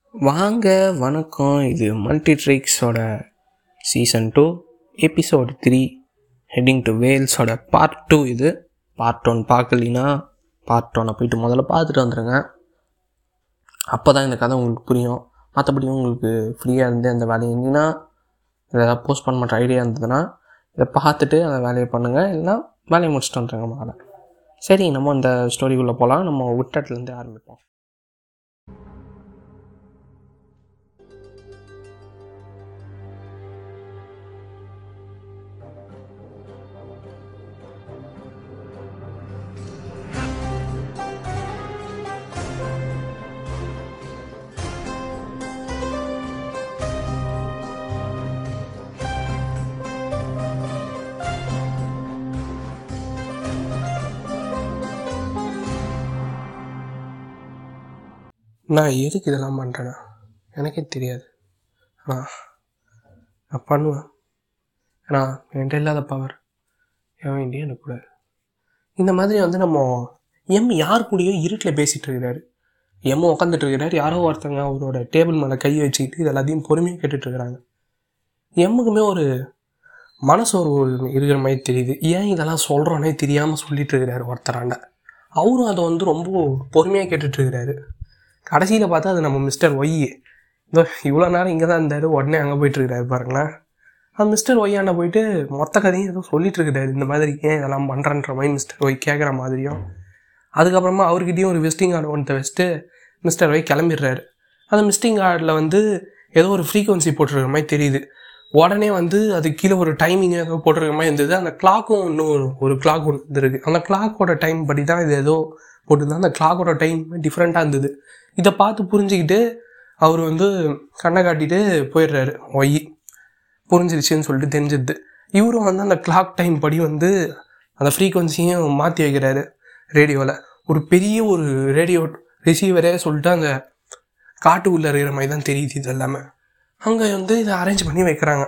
வாங்க வணக்கம் இது மல்டி ட்ரிக்ஸோட season two episode three heading to வேல்ஸோட பார்ட் டூ இது பார்ட் ஒன் பார்க்கலினா பார்ட் ஒன்னை போயிட்டு முதல்ல பார்த்துட்டு வந்துடுங்க அப்போ தான் இந்த கதை உங்களுக்கு புரியும் மற்றபடி உங்களுக்கு ஃப்ரீயாக இருந்து அந்த வேலையை இருந்தீங்கன்னா இதை ஏதாவது போஸ்ட் பண்ண மாட்ட ஐடியா இருந்ததுன்னா இதை பார்த்துட்டு அந்த வேலையை பண்ணுங்கள் இல்லைன்னா வேலையை முடிச்சுட்டு வந்துடுங்க முதல்ல சரி நம்ம இந்த ஸ்டோரிக்குள்ளே போகலாம் நம்ம விட்டட்லேருந்து ஆரம்பிப்போம் நான் எதுக்கு இதெல்லாம் பண்ணுறேன்னா எனக்கே தெரியாது ஆனால் நான் பண்ணுவேன் ஏன்னா என்கிட்ட இல்லாத பவர் என் வேண்டிய எனக்கு கூடாது இந்த மாதிரி வந்து நம்ம எம் யார் கூடயோ இருட்டில் பேசிகிட்டு இருக்கிறாரு எம்ம உட்காந்துட்டு இருக்கிறாரு யாரோ ஒருத்தங்க அவரோட டேபிள் மேலே கை வச்சுக்கிட்டு இது எல்லாத்தையும் பொறுமையாக கேட்டுட்டு இருக்கிறாங்க எம்முக்குமே ஒரு மனசு ஒரு இருக்கிற மாதிரி தெரியுது ஏன் இதெல்லாம் சொல்கிறோன்னே தெரியாமல் சொல்லிட்டு இருக்கிறாரு ஒருத்தராண்ட அவரும் அதை வந்து ரொம்ப பொறுமையாக கேட்டுட்டு இருக்கிறாரு கடைசியில் பார்த்தா அது நம்ம மிஸ்டர் ஒய் இதோ இவ்வளோ நேரம் இங்கே தான் இருந்தார் உடனே அங்கே போயிட்டுருக்கிறாரு பாருங்களேன் அந்த மிஸ்டர் ஒய்யாண்ட போயிட்டு மொத்த கதையும் ஏதோ சொல்லிட்டு இருக்கிறாரு இந்த மாதிரி ஏன் இதெல்லாம் பண்ணுறன்ற மாதிரி மிஸ்டர் ஒய் கேட்குற மாதிரியும் அதுக்கப்புறமா அவர்கிட்டயும் ஒரு விசிட்டிங் கார்டு ஒன்று வச்சுட்டு மிஸ்டர் ஒய் கிளம்பிடுறாரு அந்த விசிட்டிங் கார்டில் வந்து ஏதோ ஒரு ஃப்ரீக்வன்சி போட்டிருக்கிற மாதிரி தெரியுது உடனே வந்து அது கீழே ஒரு டைமிங் ஏதோ போட்டிருக்கிற மாதிரி இருந்தது அந்த கிளாக்கும் இன்னும் ஒரு- ஒரு கிளாக் ஒன்று இருக்குது அந்த கிளாக்கோட டைம் படி தான் இது ஏதோ போட்டிருந்தா அந்த கிளாக்கோட டைம் டிஃப்ரெண்ட்டாக இருந்தது இதை பார்த்து புரிஞ்சுக்கிட்டு அவர் வந்து கண்ணை காட்டிட்டு போயிடுறாரு ஒய் புரிஞ்சிருச்சுன்னு சொல்லிட்டு தெரிஞ்சிடுது இவரும் வந்து அந்த கிளாக் டைம் படி வந்து அந்த ஃப்ரீக்வன்சியும் மாற்றி வைக்கிறாரு ரேடியோவில் ஒரு பெரிய ஒரு ரேடியோ ரிசீவரே சொல்லிட்டு அந்த காட்டுக்குள்ளே இருக்கிற மாதிரி தான் தெரியுது இது எல்லாமே அங்கே வந்து இதை அரேஞ்ச் பண்ணி வைக்கிறாங்க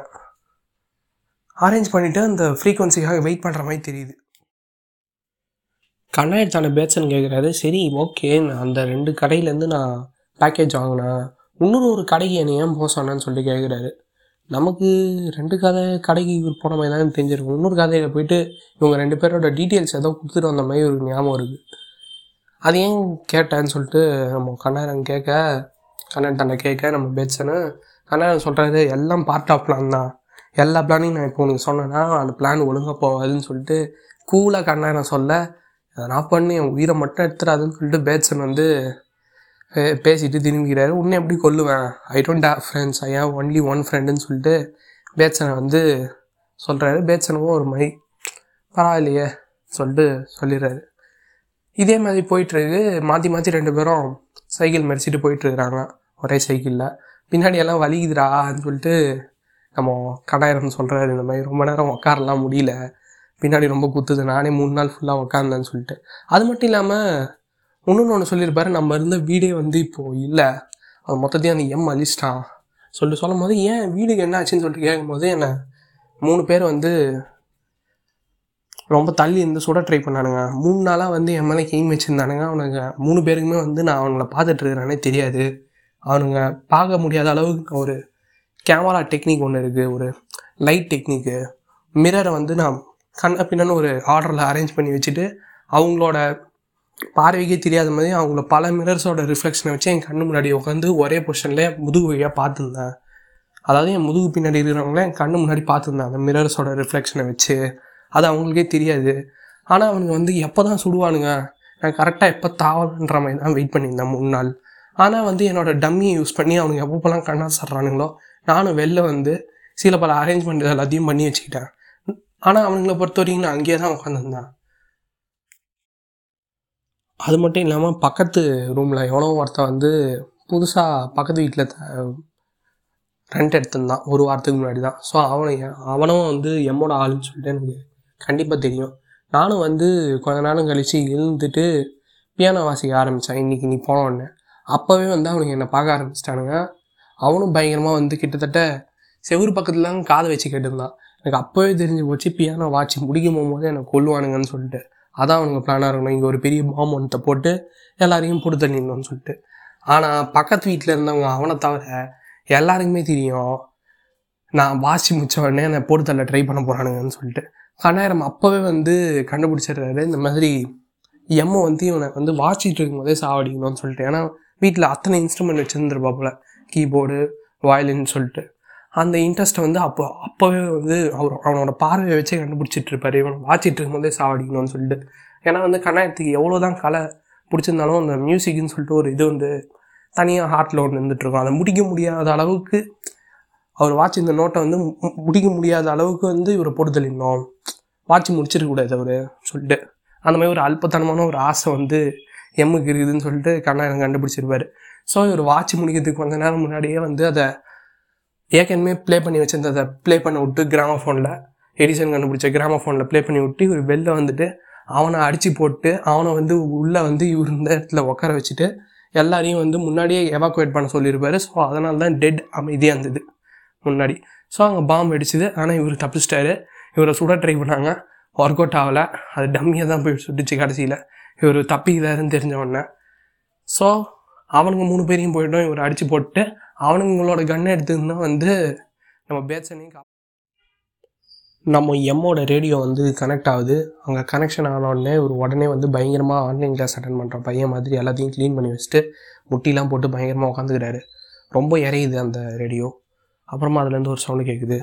அரேஞ்ச் பண்ணிவிட்டு அந்த ஃப்ரீக்வன்சிக்காக வெயிட் பண்ணுற மாதிரி தெரியுது கண்ணாயிரத்தான பேட்சன் கேட்குறாரு சரி ஓகே நான் அந்த ரெண்டு கடையிலேருந்து நான் பேக்கேஜ் வாங்கினேன் இன்னொரு ஒரு கடைக்கு என்னை ஏன் போக சொன்னேன்னு சொல்லி கேட்குறாரு நமக்கு ரெண்டு கதை கடைக்கு இவர் போன மாதிரி தான் தெரிஞ்சிருக்கும் இன்னொரு கதையில் போயிட்டு இவங்க ரெண்டு பேரோட டீட்டெயில்ஸ் ஏதோ கொடுத்துட்டு வந்த மாதிரி ஒரு ஞாபகம் இருக்குது அது ஏன் கேட்டேன்னு சொல்லிட்டு நம்ம கண்ணாரன் கேட்க கண்ணன் தன்னை கேட்க நம்ம பேட்சனு கண்ணாரன் சொல்கிறாரு எல்லாம் பார்ட் ஆஃப் பிளான் தான் எல்லா பிளானையும் நான் இப்போ உனக்கு சொன்னேன்னா அந்த பிளான் ஒழுங்காக போகாதுன்னு சொல்லிட்டு கூலாக கண்ணாரன் சொல்ல அதை நான் பண்ணி என் உயிரை மட்டும் எடுத்துடாதுன்னு சொல்லிட்டு பேட்சன் வந்து பே- பேசிட்டு திரும்பிக்கிறாரு உன்னை எப்படி கொல்லுவேன் I don't have friends I have only one ஃப்ரெண்டுன்னு சொல்லிட்டு பேட்சனை வந்து சொல்கிறாரு பேட்சனுக்கும் ஒரு மாதிரி பரவாயில்லையே சொல்லிட்டு சொல்லிடுறாரு இதே மாதிரி போயிட்டுருக்கு மாற்றி மாற்றி ரெண்டு பேரும் சைக்கிள் மறிச்சிட்டு போயிட்டுருக்குறாங்க ஒரே சைக்கிளில் பின்னாடி எல்லாம் வலிக்குதுடான்னு சொல்லிட்டு நம்ம கடாயிரம் சொல்கிறாரு இந்த மாதிரி ரொம்ப நேரம் உட்காரலாம் முடியல பின்னாடி ரொம்ப குத்துது நானே மூணு நாள் ஃபுல்லாக உட்காந்தேன்னு சொல்லிட்டு அது மட்டும் இல்லாமல் இன்னொன்று ஒன்று சொல்லியிருப்பாரு நம்ம இருந்த வீடே வந்து இப்போது இல்லை அது மொத்தத்தையும் அந்த எம் அழிச்சிட்டான் சொல்லிட்டு சொல்லும் போது ஏன் வீடுக்கு என்ன ஆச்சுன்னு சொல்லிட்டு கேட்கும்போது என்னை மூணு பேர் வந்து ரொம்ப தள்ளி இருந்து சுட ட்ரை பண்ணானுங்க மூணு நாளாக வந்து என் மேலே கெய்ம் வச்சுருந்தானுங்க அவனுங்க மூணு பேருக்குமே வந்து நான் அவங்கள பார்த்துட்டு இருக்கிறேனே தெரியாது அவனுங்க பார்க்க முடியாத அளவுக்கு ஒரு கேமரா டெக்னிக் ஒன்று இருக்குது ஒரு லைட் டெக்னிக்கு மிரரை வந்து நான் கண்ண பின்னன்னு ஒரு ஆர்டரில் அரேஞ்ச் பண்ணி வச்சுட்டு அவங்களோட பார்வைக்கே தெரியாத மாதிரி அவங்கள பல மிரர்ஸோட ரிஃப்ளெக்ஷனை வச்சு என் கண்ணு முன்னாடி உட்காந்து ஒரே பொசிஷனில் முதுகு வழியாக பார்த்துருந்தேன் அதாவது என் முதுகு பின்னாடி இருக்கிறவங்கள என் கண்ணு முன்னாடி பார்த்துருந்தேன் அந்த மிரர்ஸோட ரிஃப்ளெக்ஷனை வச்சு அது அவங்களுக்கே தெரியாது ஆனால் அவனுங்க வந்து எப்போ தான் சுடுவானுங்க நான் கரெக்டாக எப்போ தாவலன்ற மாதிரி தான் வெயிட் பண்ணியிருந்தேன் மூணு நாள் ஆனால் வந்து என்னோட டம்மியை யூஸ் பண்ணி அவனுங்க எப்பப்போலாம் கண்ணா சர்றானுங்களோ நானும் வெளில வந்து சில பல அரேஞ்ச்மெண்ட் எல்லாத்தையும் பண்ணி வச்சுக்கிட்டேன் ஆனால் அவனுங்களை பொறுத்த வரைக்கும் நான் அங்கேயே தான் உட்காந்துருந்தேன் அது மட்டும் இல்லாமல் பக்கத்து ரூமில் எவனோ ஒருத்தன் வந்து புதுசாக பக்கத்து வீட்டில் ரெண்ட் எடுத்திருந்தான் ஒரு வாரத்துக்கு முன்னாடி தான் ஸோ அவனை அவனும் வந்து எம்மோட ஆளுன்னு சொல்லிட்டு எனக்கு கண்டிப்பாக தெரியும் நானும் வந்து கொஞ்ச நேரம் கழித்து எழுந்துட்டு பியானோ வாசிக்க ஆரம்பித்தேன் இன்றைக்கி நீ போன உடனே அப்போவே வந்து அவனுங்க என்னை பார்க்க ஆரம்பிச்சிட்டானுங்க அவனும் பயங்கரமாக வந்து கிட்டத்தட்ட செவுரு பக்கத்துலலாம் காதை வச்சு கேட்டிருந்தான் எனக்கு அப்போவே தெரிஞ்சு போச்சு பியானோ வாட்சி முடிக்கும் போகும்போது என்னை கொல்லுவானுங்கன்னு சொல்லிட்டு அதான் அவனுங்க பிளானாக இருக்கணும் இங்கே ஒரு பெரிய பாம்பு ஒன்றத்தை போட்டு எல்லாரையும் போட்டு தள்ளிடணும்னு சொல்லிட்டு ஆனால் பக்கத்து வீட்டில் இருந்தவங்க அவனை தவிர எல்லாருக்குமே தெரியும் நான் வாசி முடிச்ச உடனே என்னை போட்டு தள்ள ட்ரை பண்ண போகிறானுங்கன்னு சொல்லிட்டு கண்ணாயிரம் அப்போவே வந்து கண்டுபிடிச்சிடுறாரு இந்த மாதிரி எம்மோ வந்து இவனை வந்து வாசிட்டு இருக்கும்போதே சாவடிக்கணும்னு சொல்லிட்டு ஏன்னா வீட்டில் அத்தனை இன்ஸ்ட்ருமெண்ட் வச்சுருந்துருப்பாப்புல கீபோர்டு வயலின்னு சொல்லிட்டு அந்த இன்ட்ரெஸ்ட்டை வந்து அப்போ அப்போவே வந்து அவர் அவனோட பார்வையை வச்சே கண்டுபிடிச்சிட்டு இருப்பாரு இவனை வாச்சிட்டு இருக்கும்போதே சாவடிக்கணும்னு சொல்லிட்டு ஏன்னா வந்து கண்ணாயத்துக்கு எவ்வளோ தான் கலை பிடிச்சிருந்தாலும் அந்த மியூசிக்னு சொல்லிட்டு ஒரு இது வந்து தனியாக ஹார்ட்டில் ஒன்று இருந்துகிட்ருக்கும் அதை முடிக்க முடியாத அளவுக்கு அவர் வாட்ச் இந்த நோட்டை வந்து மு- முடிக்க முடியாத அளவுக்கு வந்து இவரை போட்டு தள்ளிடணும் வாட்ச் முடிச்சிருக்கக்கூடாது அவர் சொல்லிட்டு அந்த மாதிரி ஒரு அல்பத்தனமான ஒரு ஆசை வந்து எம்முக்கு இருக்குதுன்னு சொல்லிட்டு கண்ணாயன் கண்டுபிடிச்சிருப்பாரு ஸோ இவர் வாட்ச் முடிக்கிறதுக்கு கொஞ்ச நேரம் முன்னாடியே வந்து அதை ஏற்கனவே ப்ளே பண்ணி வச்சிருந்ததை ப்ளே பண்ண விட்டு கிராமஃபோனில் எடிசன் கண்டுபிடிச்ச கிராமஃபோனில் ப்ளே பண்ணி விட்டு இவர் வெளில வந்துட்டு அவனை அடித்து போட்டு அவனை வந்து உள்ளே வந்து இவர் இந்த இடத்துல உட்கார வச்சுட்டு எல்லாரையும் வந்து முன்னாடியே எவாக்குவேட் பண்ண சொல்லியிருப்பாரு ஸோ அதனால தான் டெட் அமைதியாக இருந்தது முன்னாடி ஸோ அங்கே பாம்பு அடிச்சுது ஆனால் இவர் தப்பிச்சிட்டாரு இவரை சுட ட்ரை பண்ணாங்க ஒர்க் அவுட் ஆகலை அது டம்மியாக தான் போய் சுட்டுச்சு கடைசியில் இவர் தப்பிக்கிறாருன்னு தெரிஞ்ச உடனே ஸோ அவனுங்க மூணு பேரையும் போயிட்டோம் இவர் அடித்து போட்டு அவனுங்களோட கன்னை எடுத்துருந்தா வந்து நம்ம பேட்சனையும் கா நம்ம எம்மோட ரேடியோ வந்து கனெக்ட் ஆகுது அங்கே கனெக்ஷன் ஆன உடனே ஒரு உடனே வந்து பயங்கரமாக ஆன்லைன் கிளாஸ் அட்டன் பண்ணுற பையன் மாதிரி எல்லாத்தையும் க்ளீன் பண்ணி வச்சுட்டு முட்டிலாம் போட்டு பயங்கரமாக உட்காந்துக்கிறாரு ரொம்ப இறையுது அந்த ரேடியோ அப்புறமா அதுலேருந்து ஒரு சவுண்டு கேட்குது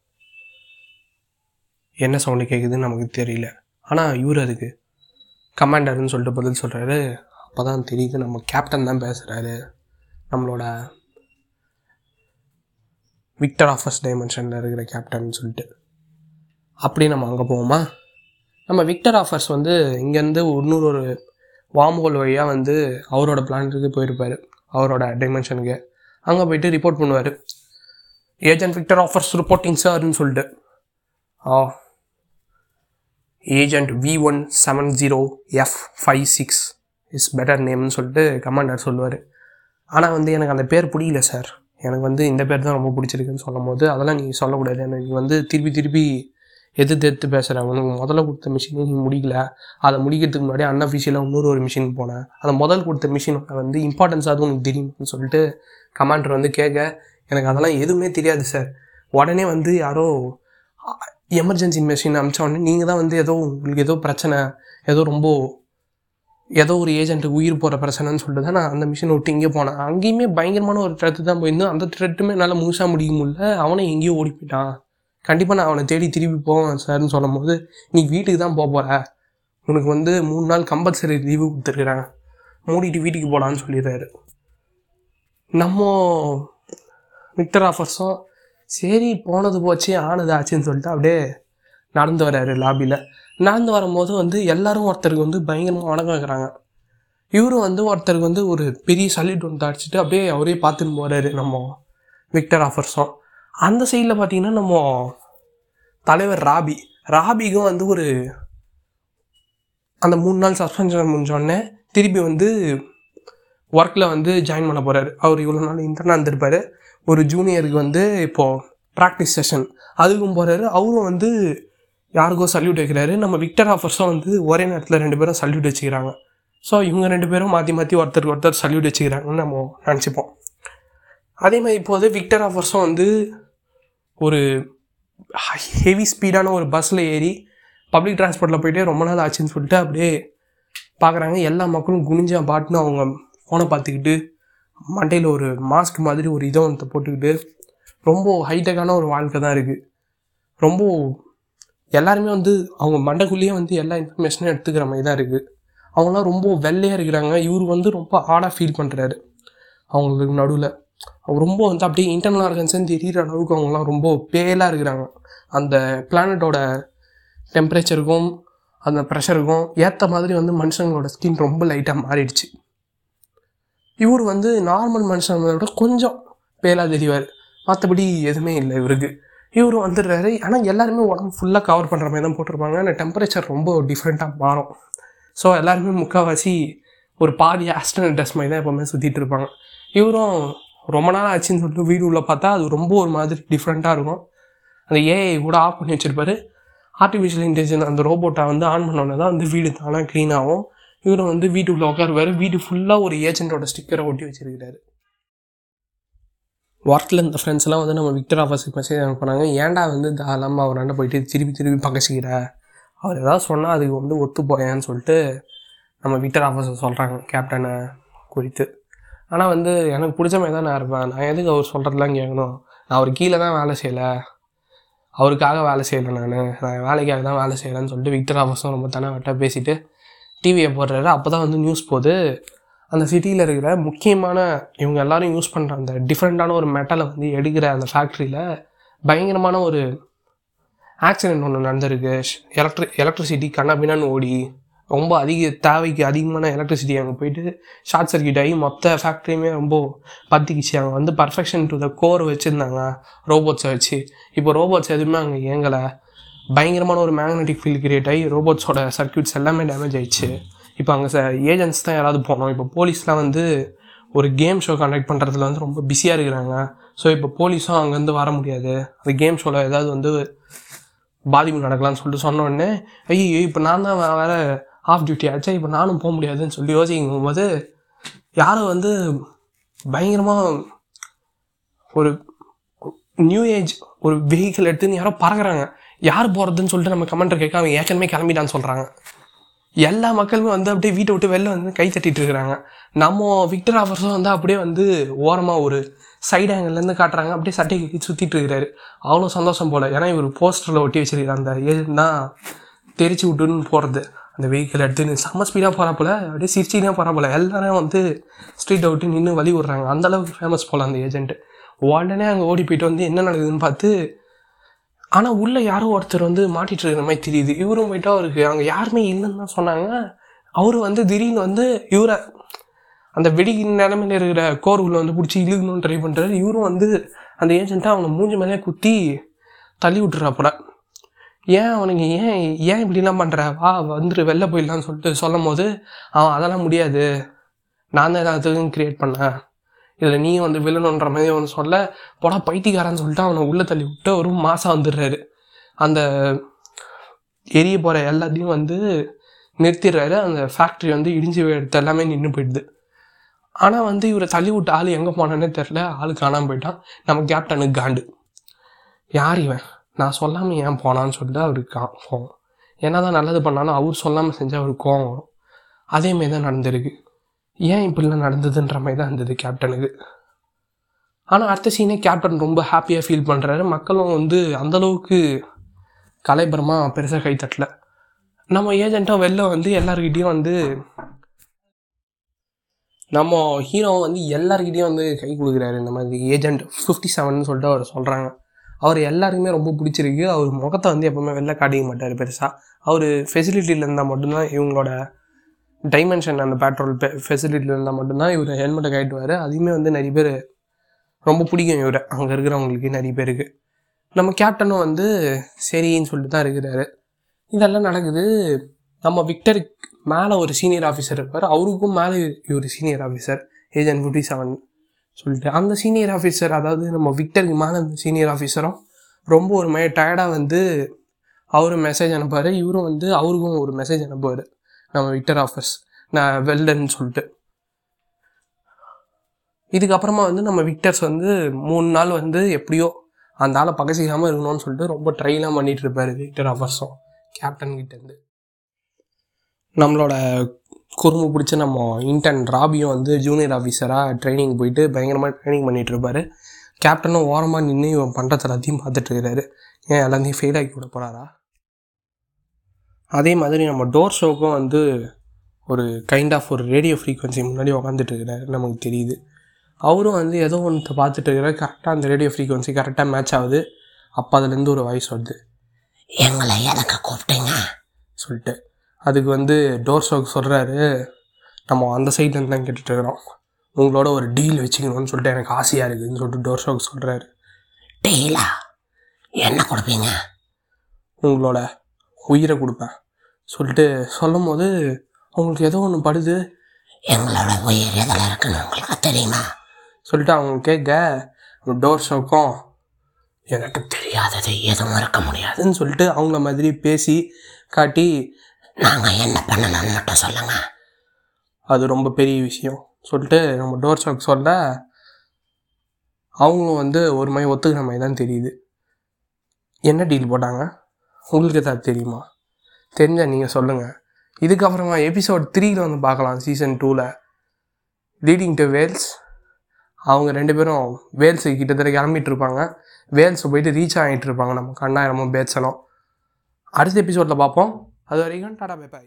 என்ன சவுண்டு கேட்குதுன்னு நமக்கு தெரியல ஆனால் இவர் அதுக்கு கமாண்டர்னு சொல்லிட்டு பதில் சொல்கிறாரு அப்போ தான் தெரியுது நம்ம கேப்டன் தான் பேசுகிறாரு நம்மளோட விக்டர் ஆஃப் ஃபர்ஸ்ட் டைமென்ஷனில் இருக்கிற கேப்டன் சொல்லிட்டு அப்படி நம்ம அங்கே போவோமா நம்ம விக்டர் ஆஃபர்ஸ் வந்து இங்கேருந்து இன்னொரு ஒரு வார்ம் ஹோல் வழியாக வந்து அவரோட பிளானட்டுக்கு போயிருப்பார் அவரோட டைமென்ஷனுக்கு அங்கே போயிட்டு ரிப்போர்ட் பண்ணுவார் ஏஜென்ட் விக்டர் ஆஃபர்ஸ் ரிப்போர்ட்டிங் சார்னு சொல்லிட்டு ஆ agent V one seven zero F five six is better நேம்னு சொல்லிட்டு கமாண்டர் சொல்லுவார் ஆனால் வந்து எனக்கு அந்த பேர் பிடிக்கல சார் எனக்கு வந்து இந்த பேர் தான் ரொம்ப பிடிச்சிருக்குன்னு சொல்லும் போது அதெல்லாம் நீ சொல்லக்கூடாது எனக்கு நீ வந்து திருப்பி திருப்பி எதிர்த்து எதிர்த்து பேசுகிற உனக்கு முதல்ல கொடுத்த மிஷினே நீ முடிக்கல அதை முடிக்கிறதுக்கு முன்னாடி அன்அஃபிஷியலாக இன்னொரு ஒரு மிஷின் போனேன் அந்த முதல் கொடுத்த மிஷினோட வந்து இம்பார்ட்டன்ஸ் அது உனக்கு தெரியும்னு சொல்லிட்டு கமாண்டர் வந்து கேட்க எனக்கு அதெல்லாம் எதுவுமே தெரியாது சார் உடனே வந்து யாரோ எமர்ஜென்சி மிஷின் அமிச்ச உடனே நீங்கள் தான் வந்து ஏதோ உங்களுக்கு ஏதோ பிரச்சனை ஏதோ ரொம்ப ஏதோ ஒரு ஏஜென்ட்டுக்கு உயிர் போகிற பிரச்சனைன்னு சொல்லிட்டு தான் நான் அந்த மிஷினை விட்டு இங்கே போனேன் அங்கேயுமே பயங்கரமான ஒரு த்ரெட்டு தான் போயிருந்தோம் அந்த த்ரெட்டுமே என்னால் முழுசாக முடிக்க முடியல அவனே எங்கேயோ ஓடி போயிட்டான் கண்டிப்பாக நான் அவனை தேடி திருப்பி போவேன் சார்னு சொல்லும் போது நீ வீட்டுக்கு தான் போக போகிற உனக்கு வந்து மூணு நாள் கம்பல்சரி லீவு கொடுத்துருக்குறாங்க மூடிட்டு வீட்டுக்கு போகலான்னு சொல்லிடுறாரு நம்ம விக்டர் ஆஃபர்ஸும் சரி போனது போச்சு ஆனது ஆச்சுன்னு சொல்லிட்டு அப்படியே நடந்து வர்றாரு லாபியில் நடந்து வரும்போது வந்து எல்லாரும் ஒருத்தருக்கு வந்து பயங்கரமாக வணக்கம் வைக்கிறாங்க இவரும் வந்து ஒருத்தருக்கு வந்து ஒரு பெரிய சல்யூட் ஒன்று அடிச்சுட்டு அப்படியே அவரே பார்த்துன்னு போகிறாரு நம்ம விக்டர் ஆஃபர்ஸும் அந்த சைடில் பார்த்தீங்கன்னா நம்ம தலைவர் ராபி ராபிக்கும் வந்து ஒரு அந்த மூணு நாள் சஸ்பென்ஷன் முடிஞ்சோடனே திருப்பி வந்து ஒர்க்கில் வந்து ஜாயின் பண்ண போகிறாரு அவர் இவ்வளோ நாள் இன்டர்னாக இருந்திருப்பார் ஒரு ஜூனியருக்கு வந்து இப்போது ப்ராக்டிஸ் செஷன் அதுக்கும் போகிறாரு அவரும் வந்து யாருக்கோ சல்யூட் வைக்கிறாரு நம்ம விக்டர் ஆஃபர்ஸும் வந்து ஒரே நேரத்தில் ரெண்டு பேரும் சல்யூட் வச்சுக்கிறாங்க ஸோ இவங்க ரெண்டு பேரும் மாற்றி மாற்றி ஒருத்தருக்கு ஒருத்தர் சல்யூட் வச்சுக்கிறாங்கன்னு நம்ம நினச்சிப்போம் அதே மாதிரி இப்போது விக்டர் ஆஃபர்ஸும் வந்து ஒரு ஹெவி ஸ்பீடான ஒரு பஸ்ஸில் ஏறி பப்ளிக் டிரான்ஸ்போர்ட்டில் போயிட்டு ரொம்ப நாள் ஆச்சுன்னு சொல்லிட்டு அப்படியே பார்க்குறாங்க எல்லா மக்களும் குனிஞ்சா பாட்டுன்னு அவங்க ஃபோனை பார்த்துக்கிட்டு மண்டையில் ஒரு மாஸ்க் மாதிரி ஒரு இதை ஒன்று போட்டுக்கிட்டு ரொம்ப ஹைடெக்கான ஒரு வாழ்க்கை தான் இருக்குது ரொம்ப எல்லாருமே வந்து அவங்க மண்டைக்குள்ளேயே வந்து எல்லா இன்ஃபர்மேஷனும் எடுத்துக்கிற மாதிரி தான் இருக்குது அவங்களாம் ரொம்ப வெள்ளையாக இருக்கிறாங்க இவர் வந்து ரொம்ப ஹார்டாக ஃபீல் பண்ணுறாரு அவங்களுக்கு நடுவில் அவங்க ரொம்ப வந்து அப்படியே இன்டர்னல் ஆர்கன்ஸ்ன்னு தெரிகிற அளவுக்கு அவங்களாம் ரொம்ப பேலாக இருக்கிறாங்க அந்த பிளானட்டோட டெம்பரேச்சருக்கும் அந்த ப்ரெஷருக்கும் ஏற்ற மாதிரி வந்து மனுஷங்களோட ஸ்கின் ரொம்ப லைட்டாக மாறிடுச்சு இவர் வந்து நார்மல் மனுஷனை விட கொஞ்சம் பேலாக தெரிவார் மற்றபடி எதுவுமே இல்லை இவருக்கு இவர் வந்துடுறாரு ஆனால் எல்லாருமே உடம்பு ஃபுல்லாக கவர் பண்ணுற மாதிரி தான் போட்டிருப்பாங்க ஆனால் டெம்பரேச்சர் ரொம்ப டிஃப்ரெண்ட்டாக மாறும் ஸோ எல்லாருமே முக்கால்வாசி ஒரு பாதி ஆஸ்ட்ரல் ட்ரெஸ் மாதிரி தான் எப்போவுமே சுற்றிட்டு இருப்பாங்க இவரும் ரொம்ப நாள் ஆச்சுன்னு சொல்லிட்டு வீடு உள்ள பார்த்தா அது ரொம்ப ஒரு மாதிரி டிஃப்ரெண்ட்டாக இருக்கும் அந்த ஏஐ கூட ஆஃப் பண்ணி வச்சிருப்பாரு ஆர்டிஃபிஷியல் இன்டெலிஜென்ஸ் அந்த ரோபோட்டை வந்து ஆன் பண்ணோன்னே தான் வந்து வீடு தானாக க்ளீன் ஆகும் இவரும் வந்து வீட்டுக்குள்ளே உட்காருவார் வீடு ஃபுல்லாக ஒரு ஏஜென்ட்டோட ஸ்டிக்கரை ஒட்டி வச்சிருக்கிறாரு ஒர்க்கில் இந்த ஃப்ரெண்ட்ஸ்லாம் வந்து நம்ம விக்டர் ஆஃபீஸுக்கு மெசேஜ் அனுப்புனாங்க ஏன்டா வந்து தாராளமாக அவராண்ட போயிட்டு திருப்பி திருப்பி பக்கச்சிக்கிற அவர் ஏதாவது சொன்னால் அதுக்கு வந்து ஒத்து போயேன்னு சொல்லிட்டு நம்ம விக்டர் ஆஃபீஸர் சொல்கிறாங்க கேப்டனை குறித்து ஆனால் வந்து எனக்கு பிடிச்ச மாதிரி தான் நான் இருப்பேன் நான் எதுக்கு அவர் சொல்கிறதெல்லாம் கேட்கணும் நான் அவர் கீழே தான் வேலை செய்யலை அவருக்காக வேலை செய்யலை நான் நான் வேலைக்காக தான் வேலை செய்யலைன்னு சொல்லிட்டு விக்டர் ஆஃபீஸும் ரொம்ப தானே வட்ட பேசிட்டு டிவியை போடுறாரு அப்போ தான் வந்து நியூஸ் போகுது அந்த சிட்டியில் இருக்கிற முக்கியமான இவங்க எல்லாரும் யூஸ் பண்ணுற அந்த டிஃப்ரெண்ட்டான ஒரு மெட்டலை வந்து எடுக்கிற அந்த ஃபேக்ட்ரியில் பயங்கரமான ஒரு ஆக்சிடெண்ட் ஒன்று நடந்திருக்கு எலக்ட்ரி எலக்ட்ரிசிட்டி கண்ணாபின்னான்னு ஓடி ரொம்ப அதிக தேவைக்கு அதிகமான எலக்ட்ரிசிட்டி அங்கே போயிட்டு ஷார்ட் சர்க்கியூட் ஆகி மொத்த ஃபேக்ட்ரியுமே ரொம்ப பற்றிக்கிச்சு அவங்க வந்து பர்ஃபெக்ஷன் டு த கோர் வச்சுருந்தாங்க ரோபோட்ஸை வச்சு இப்போ ரோபோட்ஸ் எதுவுமே அங்கே இயங்கலை பயங்கரமான ஒரு மேக்னெட்டிக் ஃபீல்ட் கிரியேட் ஆகி ரோபோட்ஸோட சர்க்கியூட்ஸ் எல்லாமே டேமேஜ் ஆயிடுச்சு இப்போ அங்கே ச ஏஜென்ட்ஸ் தான் யாராவது போனோம் இப்போ போலீஸ்லாம் வந்து ஒரு கேம் ஷோ கண்டக்ட் பண்ணுறதுல வந்து ரொம்ப பிஸியாக இருக்கிறாங்க ஸோ இப்போ போலீஸும் அங்கேருந்து வர முடியாது அந்த கேம் ஷோவில் ஏதாவது வந்து பாதிப்பு நடக்கலாம்னு சொல்லிட்டு சொன்ன உடனே ஐயோ இப்போ நான் தான் வே- வேற ஆஃப் டியூட்டி ஆச்சா இப்போ நானும் போக முடியாதுன்னு சொல்லி யோசிக்கும் போது யாரும் வந்து பயங்கரமாக ஒரு நியூ ஏஜ் ஒரு வெஹிக்கிள் எடுத்துன்னு யாரோ பறக்குறாங்க யார் போகிறதுன்னு சொல்லிட்டு நம்ம கமெண்டர் கேட்க அவங்க ஏற்கனவே கிளம்பிட்டான்னு சொல்கிறாங்க எல்லா மக்களுமே வந்து அப்படியே வீட்டை விட்டு வெளில வந்து கை தட்டிட்டு இருக்கிறாங்க நம்ம விக்டர் ஆஃபர்ஸும் வந்து அப்படியே வந்து ஓரமாக ஒரு சைடு ஆங்கிள்லேருந்து காட்டுறாங்க அப்படியே சட்டை கட்டி சுற்றிட்டு இருக்கிறாரு அவ்வளோ சந்தோஷம் போல் ஏன்னா இவர் போஸ்டரில் ஒட்டி வச்சிருக்கிற அந்த ஏஜென்ட் தான் தெரிச்சு விட்டுன்னு போகிறது அந்த வெஹிக்கிள் எடுத்துன்னு செம்ம ஸ்பீடாக போகிறாப்புல அப்படியே சிரிச்சினே போகிறாப்புல எல்லாரும் வந்து ஸ்ட்ரீட்டை விட்டு நின்று வழி விடுறாங்க அந்த அளவுக்கு ஃபேமஸ் போல் அந்த ஏஜென்ட் உடனே அங்கே ஓடி போயிட்டு வந்து என்ன நடக்குதுன்னு பார்த்து ஆனால் உள்ள யாரோ ஒருத்தர் வந்து மாட்டிட்டு இருக்கிற மாதிரி தெரியுது இவரும் போயிட்டு அவருக்கு அங்கே யாருமே இல்லைன்னு தான் சொன்னாங்க அவரு வந்து திடீர்னு வந்து இவரை அந்த வெடி நிலமையில இருக்கிற கோர் உள்ள வந்து பிடிச்சி இழுக்கணும்னு ட்ரை பண்ணுறாரு இவரும் வந்து அந்த ஏஜென்ட்டாக அவனை மூஞ்சி மேலே குத்தி தள்ளி விட்டுறாப்புல ஏன் அவனுக்கு ஏன் ஏன் இப்படிலாம் பண்ணுற வா வந்துரு வெளில போயிடலாம்னு சொல்லிட்டு சொல்லும் போது அவன் அதெல்லாம் முடியாது நான் தான் எல்லாத்துக்கும் கிரியேட் பண்ணேன் இதில் நீ வந்து வில்லணுன்ற மாதிரி ஒன்று சொல்ல போடா பைத்தியக்காரன்னு சொல்லிட்டு அவனை உள்ளே தள்ளி விட்டு ஒரு மாதம் வந்துடுறாரு அந்த எரிய போகிற எல்லாத்தையும் வந்து நிறுத்திடுறாரு அந்த ஃபேக்ட்ரி வந்து இடிஞ்சு எடுத்து எல்லாமே நின்று போயிடுது ஆனால் வந்து இவரை தள்ளி விட்ட ஆள் எங்கே போனானே தெரில ஆள் காணாமல் போயிட்டான் நம்ம கேப்டனுக்கு காண்டு யார் இவன் நான் சொல்லாமல் ஏன் போனான்னு சொல்லிட்டு அவருக்கு கா கோவம் என்ன தான் நல்லது பண்ணாலும் அவர் சொல்லாமல் செஞ்சால் அவருக்கு கோவம் வரும் அதேமாரி தான் நடந்திருக்கு ஏன் இப்படிலாம் நடந்ததுன்ற மாதிரி தான் இருந்தது கேப்டனுக்கு ஆனால் அடுத்த சீனே கேப்டன் ரொம்ப ஹாப்பியாக ஃபீல் பண்ணுறாரு மக்களும் வந்து அந்தளவுக்கு கலைபரமாக பெருசாக கை தட்டல நம்ம ஏஜென்ட்டும் வெளில வந்து எல்லாருக்கிட்டேயும் வந்து நம்ம ஹீரோ வந்து எல்லாருக்கிட்டேயும் வந்து கை கொடுக்குறாரு இந்த மாதிரி ஏஜென்ட் ஃபிஃப்டி செவன் சொல்லிட்டு அவர் சொல்கிறாங்க அவர் எல்லாருக்குமே ரொம்ப பிடிச்சிருக்கு அவர் முகத்தை வந்து எப்பவுமே வெளில காட்டிக்க மாட்டார் பெருசாக அவர் ஃபெசிலிட்டியில் இருந்தால் மட்டும்தான் இவங்களோட டைமென்ஷன் அந்த பெட்ரோல் ஃபெசிலிட்டியில் இருந்தால் மட்டும்தான் இவர் ஹெல்மெட்டை கட்டுவார் அதையுமே வந்து நிறைய பேர் ரொம்ப பிடிக்கும் இவரை அங்கே இருக்கிறவங்களுக்கு நிறைய பேருக்கு நம்ம கேப்டனும் வந்து சரின்னு சொல்லிட்டு தான் இருக்கிறாரு இதெல்லாம் நடக்குது நம்ம விக்டருக்கு மேலே ஒரு சீனியர் ஆஃபீஸர் இருப்பார் அவருக்கும் மேலே இவர் senior officer agent fifty seven சொல்லிட்டு அந்த சீனியர் ஆஃபீஸர் அதாவது நம்ம விக்டருக்கு மேலே அந்த சீனியர் ஆஃபீஸரும் ரொம்ப ஒரு மாதிரி டயர்டாக வந்து அவரும் மெசேஜ் அனுப்புவார் இவரும் வந்து அவருக்கும் ஒரு மெசேஜ் அனுப்புவார் நம்ம விக்டர் ஆஃபீஸ் நான் வெல்டன் சொல்லிட்டு இதுக்கப்புறமா வந்து நம்ம விக்டர்ஸ் வந்து மூணு நாள் வந்து எப்படியோ அந்த ஆளை பகசிக்காமல் இருக்கணும்னு சொல்லிட்டு ரொம்ப ட்ரைலாம் பண்ணிட்டு இருப்பாரு விக்டர் ஆஃபர்ஸும் கேப்டன் கிட்டேருந்து நம்மளோட குறும்பு பிடிச்ச நம்ம இன்டர்ன் ராபியும் வந்து ஜூனியர் ஆஃபீஸராக ட்ரைனிங் போயிட்டு பயங்கரமாக ட்ரைனிங் பண்ணிட்டு இருப்பாரு கேப்டனும் ஓரமாக நின்று இவன் பண்ணுறது எல்லாத்தையும் பார்த்துட்டு இருக்கிறாரு ஏன் எல்லாத்தையும் ஃபெயில் ஆக்கி விட போகிறாரா அதே மாதிரி நம்ம டோர் ஷோக்கும் வந்து ஒரு கைண்ட் ஆஃப் ஒரு ரேடியோ ஃப்ரீக்வன்சி முன்னாடி உக்காந்துட்டு இருக்கிறாரு நமக்கு தெரியுது அவரும் வந்து ஏதோ ஒன்று பார்த்துட்டு இருக்கிறார் கரெக்டாக அந்த ரேடியோ ஃப்ரீக்வன்சி கரெக்டாக மேட்ச் ஆகுது அப்போ அதுலேருந்து ஒரு வாய்ஸ் வருது எங்களை எதுக்கு கூப்பிட்டீங்க சொல்லிட்டு அதுக்கு வந்து டோர் ஷோக்கு சொல்கிறாரு நம்ம அந்த சைட்லேருந்து தான் கேட்டுட்டு இருக்கிறோம் உங்களோட ஒரு டீல் வச்சுக்கணும்னு சொல்லிட்டு எனக்கு ஆசையாக இருக்குதுன்னு சொல்லிட்டு டோர் ஷோக்கு சொல்கிறாரு டீலா என்ன கொடுப்பீங்க உங்களோட உயிரை கொடுப்பேன் சொல்லிட்டு சொல்லும் போது அவங்களுக்கு ஏதோ ஒன்று படுது எங்களோட உயிர் எதில் இருக்குன்னு உங்களுக்கு தெரியுமா சொல்லிட்டு அவங்க கேட்க டோர் ஷோக்கும் எனக்கு தெரியாதது எதுவும் இருக்க முடியாது அதுன்னு சொல்லிட்டு அவங்கள மாதிரி பேசி காட்டி நாங்கள் என்ன பண்ணணும்னு மட்டும் சொல்லுங்க அது ரொம்ப பெரிய விஷயம் சொல்லிட்டு நம்ம டோர் ஸ்டாக் சொல்ல அவங்களும் வந்து ஒரு மாதிரி ஒத்துக்கிற மாதிரி தான் தெரியுது என்ன டீல் போட்டாங்க உங்களுக்கு ஏதாவது தெரியுமா தெரிஞ்சால் நீங்கள் சொல்லுங்கள் இதுக்கப்புறமா எபிசோட் த்ரீல வந்து பார்க்கலாம் சீசன் டூவில் லீடிங் டு வேல்ஸ் அவங்க ரெண்டு பேரும் வேல்ஸு கிட்டத்தட்ட கிளம்பிட்டு இருப்பாங்க வேல்ஸ் போயிட்டு ரீச் ஆகிட்டு இருப்பாங்க நம்ம கண்ணாயிரமும் பேச்சலும் அடுத்த எபிசோடில் பார்ப்போம் அது வரைக்கும் டாடா பை பாய்